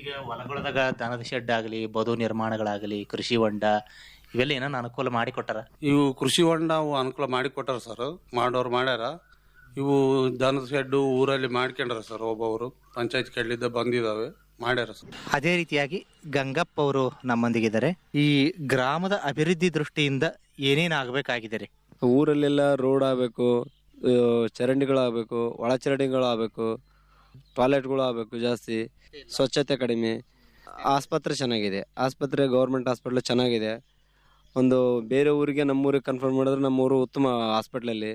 ಈಗ ಹೊಲಗಳದಾಗ ದನದ ಶೆಡ್ ಆಗಲಿ ಬದು ನಿರ್ಮಾಣಗಳಾಗಲಿ ಕೃಷಿ ಹೊಂಡ ಇವೆಲ್ಲ ಏನೋ ಅನುಕೂಲ ಮಾಡಿಕೊಟ್ಟಾರ ಇವು ಕೃಷಿ ಹೊಂಡ ಅವು ಅನುಕೂಲ ಮಾಡಿ ಕೊಟ್ಟಾರ ಸರ್ ಮಾಡೋರು ಮಾಡ್ಯಾರ ಇವು ದನದ ಶೆಡ್ಡು ಊರಲ್ಲಿ ಮಾಡ್ಕೊಂಡ್ರ ಸರ್ ಒಬ್ಬೊಬ್ರು ಪಂಚಾಯತ್ ಕಡ್ಲಿದ್ದ ಬಂದಿದಾವೆ ಮಾಡ್ಯಾರ ಸರ್ ಅದೇ ರೀತಿಯಾಗಿ ಗಂಗಪ್ಪ ಅವರು ನಮ್ಮೊಂದಿಗಿದ್ದಾರೆ ಈ ಗ್ರಾಮದ ಅಭಿವೃದ್ಧಿ ದೃಷ್ಟಿಯಿಂದ ಏನೇನು ಆಗಬೇಕಾಗಿದೆ ರೀ ಊರಲ್ಲೆಲ್ಲ ರೋಡ್ ಆಗಬೇಕು ಚರಂಡಿಗಳಾಗಬೇಕು ಒಳಚರಂಡಿಗಳಾಗಬೇಕು ಟಾಯ್ಲೆಟ್ಗಳು ಆಗಬೇಕು ಜಾಸ್ತಿ ಸ್ವಚ್ಛತೆ ಕಡಿಮೆ ಆಸ್ಪತ್ರೆ ಚೆನ್ನಾಗಿದೆ ಆಸ್ಪತ್ರೆ ಗೌರ್ಮೆಂಟ್ ಹಾಸ್ಪಿಟ್ಲ್ ಚೆನ್ನಾಗಿದೆ ಒಂದು ಬೇರೆ ಊರಿಗೆ ನಮ್ಮೂರಿಗೆ ಕನ್ಫರ್ಮ್ ಮಾಡಿದ್ರೆ ನಮ್ಮೂರು ಉತ್ತಮ ಹಾಸ್ಪಿಟ್ಲಲ್ಲಿ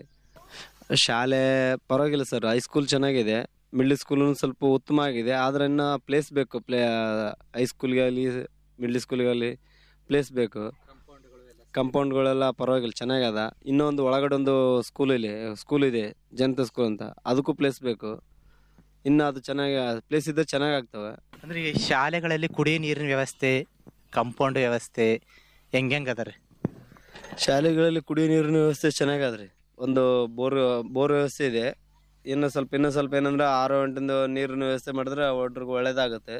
ಶಾಲೆ ಪರವಾಗಿಲ್ಲ ಸರ್ ಹೈಸ್ಕೂಲ್ ಚೆನ್ನಾಗಿದೆ ಮಿಡ್ಲ್ ಸ್ಕೂಲು ಸ್ವಲ್ಪ ಉತ್ತಮ ಆಗಿದೆ ಆದರೆ ಇನ್ನು ಪ್ಲೇಸ್ ಬೇಕು ಪ್ಲೇ ಹೈಸ್ಕೂಲ್ಗಾಗಲಿ ಮಿಡ್ಲ್ ಸ್ಕೂಲ್ಗಾಗಲಿ ಪ್ಲೇಸ್ ಬೇಕು ಕಂಪೌಂಡ್ಗಳೆಲ್ಲ ಪರವಾಗಿಲ್ಲ ಚೆನ್ನಾಗದ ಇನ್ನೊಂದು ಒಳಗಡೆ ಒಂದು ಸ್ಕೂಲ್ ಇಲ್ಲಿ ಸ್ಕೂಲ್ ಇದೆ ಜನತಾ ಸ್ಕೂಲ್ ಅಂತ ಅದಕ್ಕೂ ಪ್ಲೇಸ್ ಬೇಕು ಇನ್ನು ಅದು ಚೆನ್ನಾಗಿ ಪ್ಲೇಸ್ ಇದ್ದರೆ ಚೆನ್ನಾಗಿ ಆಗ್ತವೆ ಅಂದ್ರೆ ಈ ಶಾಲೆಗಳಲ್ಲಿ ಕುಡಿಯೋ ನೀರಿನ ವ್ಯವಸ್ಥೆ ಕಂಪೌಂಡ್ ವ್ಯವಸ್ಥೆ ಹೆಂಗ್ ಹೆಂಗ್ ಅದ ರೀ ಶಾಲೆಗಳಲ್ಲಿ ಕುಡಿಯೋ ನೀರಿನ ವ್ಯವಸ್ಥೆ ಚೆನ್ನಾಗದ್ರಿ ಒಂದು ಬೋರ್ ಬೋರ್ ವ್ಯವಸ್ಥೆ ಇದೆ ಇನ್ನು ಸ್ವಲ್ಪ ಇನ್ನೂ ಸ್ವಲ್ಪ ಏನಂದ್ರೆ ಆರು ಗಂಟೆಯಿಂದ ನೀರಿನ ವ್ಯವಸ್ಥೆ ಮಾಡಿದ್ರೆ ಒಟ್ರಿಗೆ ಒಳ್ಳೇದಾಗುತ್ತೆ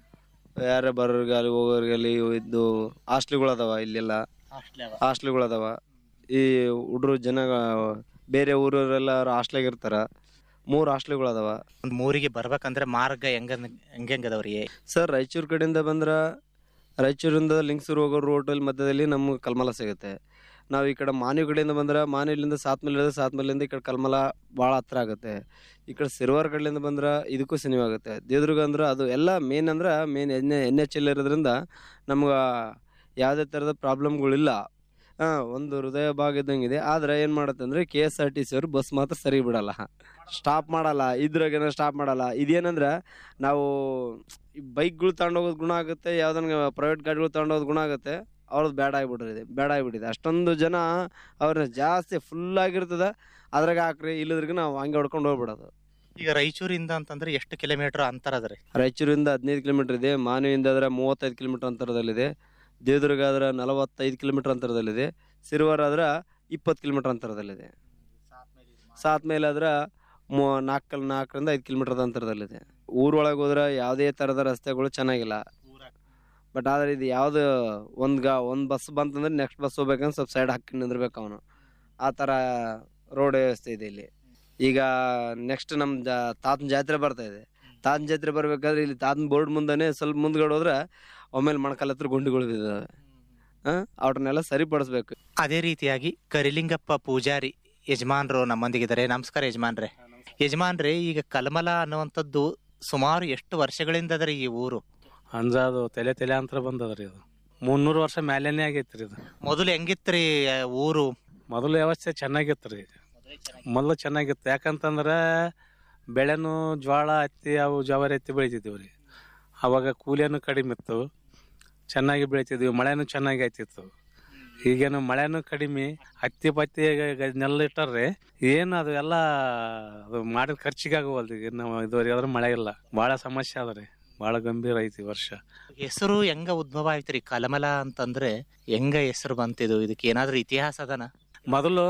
ಯಾರೇ ಬರೋರಿಗೆ ಅಲ್ಲಿ ಹೋಗೋರಿಗೆ ಅಲ್ಲಿ ಇದ್ದು ಹಾಸ್ಟ್ಲ್ಗಳು ಅದಾವ ಇಲ್ಲೆಲ್ಲ ಹಾಸ್ಟ್ಲ್ಗಳು ಅದಾವ ಈ ಹುಡ್ರು ಜನ ಬೇರೆ ಊರವರೆಲ್ಲ ಹಾಸ್ಟ್ಲಾಗ ಇರ್ತಾರ ಮೂರು ಹಾಸ್ಟ್ಲ್ಗಳು ಅದಾವ ಒಂದು ಮೂರಿಗೆ ಬರ್ಬೇಕಂದ್ರೆ ಮಾರ್ಗ ಹೆಂಗ ಹೆಂಗ್ ಹೆಂಗ್ ಅದಾವ್ರಿ ಸರ್ ರಾಯಚೂರು ಕಡೆಯಿಂದ ಬಂದ್ರೆ ರಾಯಚೂರಿಂದ ಲಿಂಗ್ಸೂರು ಹೋಗೋ ರೋಡಲ್ಲಿ ಮಧ್ಯದಲ್ಲಿ ನಮ್ಗೆ ಕಲ್ಮಲ ಸಿಗುತ್ತೆ ನಾವು ಈ ಕಡೆ ಮಾನ್ವಿ ಕಡೆಯಿಂದ ಬಂದ್ರೆ ಮಾನ್ವಿಲಿಂದ ಸಾತ್ಮೇಲೆ ಸಾತ್ಮೇಲಿಂದ ಈ ಕಡೆ ಕಲ್ಮಲ ಭಾಳ ಹತ್ರ ಆಗುತ್ತೆ ಈ ಕಡೆ ಸಿರುವಾರ ಕಡೆಯಿಂದ ಬಂದ್ರೆ ಇದಕ್ಕೂ ಸಿನಿವಾಗುತ್ತೆ ದೇವದುರ್ಗ ಅಂದ್ರೆ ಅದು ಎಲ್ಲ ಮೇನ್ ಅಂದ್ರೆ main N N H L ಇರೋದ್ರಿಂದ ನಮ್ಗೆ ಯಾವುದೇ ಥರದ ಪ್ರಾಬ್ಲಮ್ಗಳಿಲ್ಲ ಹಾಂ ಒಂದು ಹೃದಯ ಭಾಗ ಇದ್ದಂಗಿದೆ ಆದರೆ ಏನು ಮಾಡುತ್ತೆ ಅಂದರೆ K S R T C ಅವರು ಬಸ್ ಮಾತ್ರ ಸರಿ ಬಿಡಲ್ಲ ಸ್ಟಾಪ್ ಮಾಡಲ್ಲ ಇದ್ರಾಗೇನೋ ಸ್ಟಾಪ್ ಮಾಡಲ್ಲ ಇದೇನಂದ್ರೆ ನಾವು ಈ ಬೈಕ್ಗಳು ತಗೊಂಡೋಗೋದು ಗುಣ ಆಗುತ್ತೆ ಯಾವ್ದನ್ನ ಪ್ರೈವೇಟ್ ಗಾಡಿಗಳು ತಗೊಂಡೋಗೋದು ಗುಣ ಆಗುತ್ತೆ ಅವ್ರದ್ದು ಬೇಡ ಆಗಿಬಿಟ್ಟಿದೆ ಬೇಡ ಆಗಿಬಿಟ್ಟಿದೆ ಅಷ್ಟೊಂದು ಜನ ಅವ್ರನ್ನ ಜಾಸ್ತಿ ಫುಲ್ ಆಗಿರ್ತದೆ ಅದ್ರಾಗ ಹಾಕ್ರಿ ಇಲ್ಲದ್ರಿಗೆ ನಾವು ಹಂಗೆ ಹೊಡ್ಕೊಂಡು ಹೋಗ್ಬಿಡೋದು ಈಗ ರಾಯಚೂರಿಂದ ಅಂತಂದ್ರೆ ಎಷ್ಟು ಕಿಲೋಮೀಟರ್ ಅಂತರ ಅದ ರೀ ರಾಯಚೂರಿಂದ ಹದಿನೈದು ಕಿಲೋಮೀಟರ್ ಇದೆ ಮಾನವಿಯಿಂದ ಆದರೆ ಮೂವತ್ತೈದು ಕಿಲೋಮೀಟರ್ ಅಂತರದಲ್ಲಿದೆ ದೇವದುರ್ಗ ಆದ್ರೆ ನಲವತ್ತೈದು ಕಿಲೋಮೀಟರ್ ಅಂತರದಲ್ಲಿದೆ ಸಿರುವಾರ ಆದ್ರೆ ಇಪ್ಪತ್ತು ಕಿಲೋಮೀಟರ್ ಅಂತರದಲ್ಲಿದೆ ಸಾತ್ ಮೇಲೆ ಆದ್ರೆ ಮೂ ನಾಲ್ಕು ನಾಲ್ಕರಿಂದ ಐದು ಕಿಲೋಮೀಟರ್ ಅಂತರದಲ್ಲಿದೆ ಊರೊಳಗೆ ಹೋದ್ರೆ ಯಾವುದೇ ಥರದ ರಸ್ತೆಗಳು ಚೆನ್ನಾಗಿಲ್ಲ ಬಟ್ ಆದರೆ ಇದು ಯಾವುದು ಒಂದು ಗಾ ಒಂದು ಬಸ್ ಬಂತಂದ್ರೆ ನೆಕ್ಸ್ಟ್ ಬಸ್ ಹೋಗ್ಬೇಕಂದ್ರೆ ಸ್ವಲ್ಪ ಸೈಡ್ ಹಾಕಿ ನಿಂದಿರ್ಬೇಕು ಅವನು ಆ ಥರ ರೋಡ್ ವ್ಯವಸ್ಥೆ ಇದೆ ಇಲ್ಲಿ ಈಗ ನೆಕ್ಸ್ಟ್ ನಮ್ಮ ಜಾ ತಾತನ ಜಾತ್ರೆ ಬರ್ತಾ ಇದೆ ತಾತನ ಜಾತ್ರೆ ಬರ್ಬೇಕಾದ್ರೆ ಇಲ್ಲಿ ತಾತನ ಬೋರ್ಡ್ ಮುಂದೆನೆ ಸ್ವಲ್ಪ ಮುಂದ್ಗಡೆ ಹೋದ್ರೆ ಒಮ್ಮೆಲೆ ಮೊಣಕಾಲ ಹತ್ರ ಗುಂಡಿಗಳು ಬಿದ್ದಾವೆ ಹಾಂ ಅವ್ರನ್ನೆಲ್ಲ ಸರಿಪಡಿಸ್ಬೇಕು ಅದೇ ರೀತಿಯಾಗಿ ಕರಿಲಿಂಗಪ್ಪ ಪೂಜಾರಿ ಯಜಮಾನ್ರು ನಮ್ಮೊಂದಿಗಿದ್ದಾರೆ ನಮಸ್ಕಾರ ಯಜಮಾನ್ರೆ ಯಜಮಾನ್ರೆ ಈಗ ಕಲ್ಮಲ ಅನ್ನುವಂಥದ್ದು ಸುಮಾರು ಎಷ್ಟು ವರ್ಷಗಳಿಂದ ಅದ ರೀ ಈ ಊರು ಅಂಜಾದು ತಲೆ ತಲೆ ಅಂತ ಬಂದದ್ರಿ ಇದು ಮುನ್ನೂರು ವರ್ಷ ಮೇಲೇನೆ ಆಗೈತ್ರಿ ಇದು ಮೊದಲು ಹೆಂಗಿತ್ರಿ ಆ, ಊರು ಮೊದಲು ವ್ಯವಸ್ಥೆ ಚೆನ್ನಾಗಿತ್ತು ರೀ ಮೊದಲು ಚೆನ್ನಾಗಿತ್ತು ಯಾಕಂತಂದ್ರೆ ಬೆಳೆನೂ ಜೋಳ ಹತ್ತಿ ಅವು ಜವಾರಿ ಹತ್ತಿ ಬೆಳಿತಿದ್ದೀವಿ ರೀ ಅವಾಗ ಕೂಲಿಯನ್ನು ಕಡಿಮೆ ಇತ್ತು ಚೆನ್ನಾಗಿ ಬೆಳಿತಿದ್ವಿ ಮಳೆನೂ ಚೆನ್ನಾಗಿ ಆಯ್ತಿತ್ತು ಈಗೇನು ಮಳೆನೂ ಕಡಿಮೆ ಹತ್ತಿ ಪತ್ತಿ ನೆಲ್ಲ ಇಟ್ಟಾರ್ರಿ ಏನು ಅದು ಎಲ್ಲ ಅದು ಮಾಡಿದ ಖರ್ಚಿಗೆ ಆಗೋವಲ್ದು ಈಗ ನಾವು ಇದುವರೆಗೆ ಆದ್ರೆ ಮಳೆ ಇಲ್ಲ ಭಾಳ ಸಮಸ್ಯೆ ಅದ ರೀ ಭಾಳ ಗಂಭೀರ ಐತಿ ಈ ವರ್ಷ ಹೆಸರು ಹೆಂಗ ಉದ್ಭವ ಆಯ್ತ್ರಿ ಕಲಮಲ ಅಂತಂದ್ರೆ ಹೆಂಗ ಹೆಸರು ಬಂತಿದು ಇದಕ್ಕೆ ಏನಾದ್ರೂ ಇತಿಹಾಸ ಅದನ ಮೊದಲು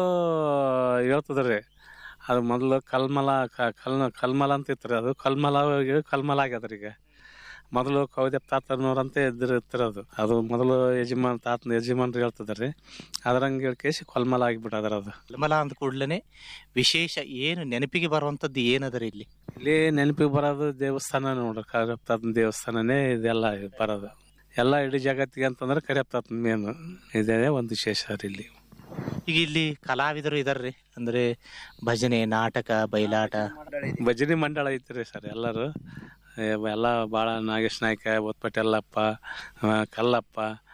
ಹೇಳ್ತದ್ರಿ ಅದು ಮೊದಲು ಕಲ್ಮಲ ಕ- ಕಲ್ ಕಲ್ಮಲ ಅಂತ ಇತ್ತು ಅದು ಕಲ್ಮಲ ಈಗ ಕಲ್ಮಲ ಆಗ್ಯದ್ರಿ ಈಗ ಮೊದಲು ಕೌದೆಪ್ ತಾತನವ್ರು ಅಂತ ಇದ್ರ ಇತ್ತಿರೋದು ಅದು ಮೊದಲು ಯಜಮಾನ್ ತಾತನ ಯಜಮಾನ್ರು ಹೇಳ್ತಿದ್ರಿ ಅದ್ರಂಗೆ ಹೇಳ್ಕೇಸಿ ಕಲ್ಮಲ ಆಗಿಬಿಟ್ಟದ್ರ ಅದು ಕಲ್ಮಲ ಅಂದ ಕೂಡ್ಲೇನೆ ವಿಶೇಷ ಏನು ನೆನಪಿಗೆ ಬರುವಂತದ್ದು ಏನದರಿ ಇಲ್ಲಿ ಇಲ್ಲಿ ನೆನಪಿಗೆ ಬರೋದು ದೇವಸ್ಥಾನ ನೋಡ್ರಿ ಕರಿಯಪ್ಪ ತಾತನ ದೇವಸ್ಥಾನನೇ ಇದೆಲ್ಲ ಬರೋದು ಎಲ್ಲ ಇಡೀ ಜಗತ್ತಿಗೆ ಅಂತಂದ್ರೆ ಕರಿಯಪ್ಪ ತಾತನ ಮೇನು ಇದೇ ಒಂದು ವಿಶೇಷ ರೀ ಇಲ್ಲಿ ಈಗ ಇಲ್ಲಿ ಕಲಾವಿದರು ಇದಾರ್ರಿ ಅಂದ್ರೆ ಭಜನೆ ನಾಟಕ ಬಯಲಾಟ ಭಜನೆ ಮಂಡಳ ಐತ್ರಿ ಸರ್ ಎಲ್ಲರೂ ಏ, ಎಲ್ಲ ಭಾಳ ನಾಗೇಶ್ ನಾಯ್ಕ ಒತ್ಪಟೆಲ್ಲಪ್ಪ ಆ, ಕಲ್ಲಪ್ಪ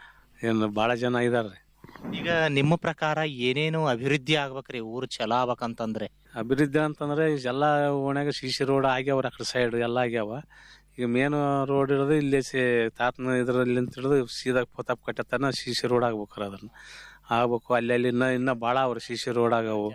ಏನು ಭಾಳ ಜನ ಇದಾರ್ರಿ ಈಗ ನಿಮ್ಮ ಪ್ರಕಾರ ಏನೇನು ಅಭಿವೃದ್ಧಿ ಆಗ್ಬೇಕ್ರಿ ಊರು ಚಲೋ ಆಗ್ಬೇಕಂತಂದ್ರೆ ಅಭಿವೃದ್ಧಿ ಅಂತಂದ್ರೆ ಎಲ್ಲ ಓಣ್ಯಾಗ ಸಿ ಸಿ ರೋಡ್ ಆಗ್ಯಾವ್ರಿ ಆ ಕಡೆ ಸೈಡ್ ಎಲ್ಲ ಆಗ್ಯಾವ ಈಗ ಮೇನ್ ರೋಡ್ ಇರೋದು ಇಲ್ಲಿ ಸಿ ತಾತನ ಇದ್ರಲ್ಲಿ ಅಂತ ಹಿಡಿದು ಸೀದಾ ಪೋತಾಪ್ ಕಟ್ಟತನ ಸಿ ಸಿ ರೋಡ್ ಆಗ್ಬೇಕ್ರಿ ಅದನ್ನ ಆಗ್ಬೇಕು ಅಲ್ಲಿ ಅಲ್ಲಿ ಇನ್ನ ಇನ್ನ ಭಾಳ ಅವ್ರಿ ಸಿ ಸಿ ರೋಡ್ ಆಗವು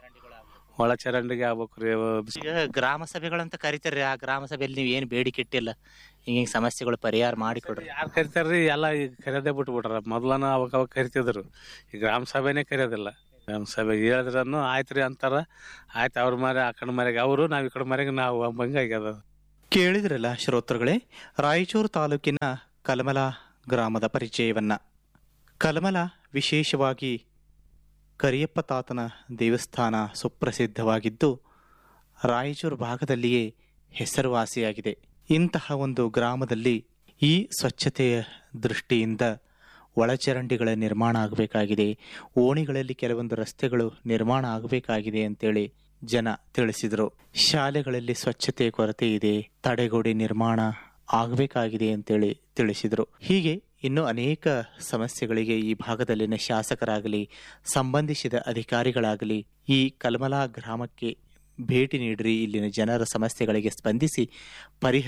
ಒಳ ಚರಂಡಿಗೆ ಆಗ್ಬೇಕ್ರಿ ಅವು ಈಗ ಗ್ರಾಮ ಸಭೆಗಳಂತ ಕರಿತಾರ್ರಿ ಆ ಗ್ರಾಮ ಸಭೆಯಲ್ಲಿ ನೀವು ಏನು ಬೇಡಿಕೆ ಇಟ್ಟಿಲ್ಲ ಹಿಂಗಿಂಗ್ ಸಮಸ್ಯೆಗಳು ಪರಿಹಾರ ಮಾಡಿಕೊಡ್ರಿ ಯಾರು ಕರಿತಾರ್ರಿ ಎಲ್ಲ ಈಗ ಕರೆಯೋದೇ ಬಿಟ್ಬಿಟ್ರ ಮೊದ್ಲನ ಅವಾಗ ಅವಾಗ ಕರಿತಿದ್ರು ಈ ಗ್ರಾಮ ಸಭೆನೇ ಕರೆಯೋದಿಲ್ಲ ಗ್ರಾಮ ಸಭೆ ಹೇಳಿದ್ರನ್ನು ಆಯ್ತು ರೀ ಅಂತಾರ ಆಯ್ತು ಅವ್ರ ಮರೆ ಆ ಕಡೆ ಮರೆಗೆ ಅವರು ನಾವು ಈ ಕಡೆ ಮರೆಗೆ ನಾವು ಹಂಗೆ ಆಗ್ಯದ ಕೇಳಿದ್ರಲ್ಲ ಶ್ರೋತೃಗಳೇ ರಾಯಚೂರು ತಾಲೂಕಿನ ಕಲಮಲ ಗ್ರಾಮದ ಪರಿಚಯವನ್ನ ಕಲಮಲ ವಿಶೇಷವಾಗಿ ಕರಿಯಪ್ಪ ತಾತನ ದೇವಸ್ಥಾನ ಸುಪ್ರಸಿದ್ಧವಾಗಿದ್ದು ರಾಯಚೂರು ಭಾಗದಲ್ಲಿಯೇ ಹೆಸರುವಾಸಿಯಾಗಿದೆ ಇಂತಹ ಒಂದು ಗ್ರಾಮದಲ್ಲಿ ಈ ಸ್ವಚ್ಛತೆಯ ದೃಷ್ಟಿಯಿಂದ ಒಳಚರಂಡಿಗಳ ನಿರ್ಮಾಣ ಆಗಬೇಕಾಗಿದೆ ಓಣಿಗಳಲ್ಲಿ ಕೆಲವೊಂದು ರಸ್ತೆಗಳು ನಿರ್ಮಾಣ ಆಗಬೇಕಾಗಿದೆ ಅಂತೇಳಿ ಜನ ತಿಳಿಸಿದರು ಶಾಲೆಗಳಲ್ಲಿ ಸ್ವಚ್ಛತೆ ಕೊರತೆ ಇದೆ ತಡೆಗೋಡೆ ನಿರ್ಮಾಣ ಆಗಬೇಕಾಗಿದೆ ಅಂತೇಳಿ ತಿಳಿಸಿದರು ಹೀಗೆ ಇನ್ನು ಅನೇಕ ಸಮಸ್ಯೆಗಳಿಗೆ ಈ ಭಾಗದಲ್ಲಿನ ಶಾಸಕರಾಗಲಿ ಸಂಬಂಧಿಸಿದ ಅಧಿಕಾರಿಗಳಾಗಲಿ ಈ ಕಲ್ಮಲಾ ಗ್ರಾಮಕ್ಕೆ ಭೇಟಿ ನೀಡ್ರಿ ಇಲ್ಲಿನ ಜನರ ಸಮಸ್ಯೆಗಳಿಗೆ ಸ್ಪಂದಿಸಿ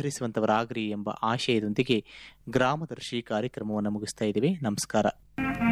ಪರಿಹರಿಸುವಂತವರಾಗ್ರಿ ಎಂಬ ಆಶಯದೊಂದಿಗೆ ಗ್ರಾಮದರ್ಶಿ ಕಾರ್ಯಕ್ರಮವನ್ನು ಮುಗಿಸ್ತಾ ಇದ್ದೀವಿ ನಮಸ್ಕಾರ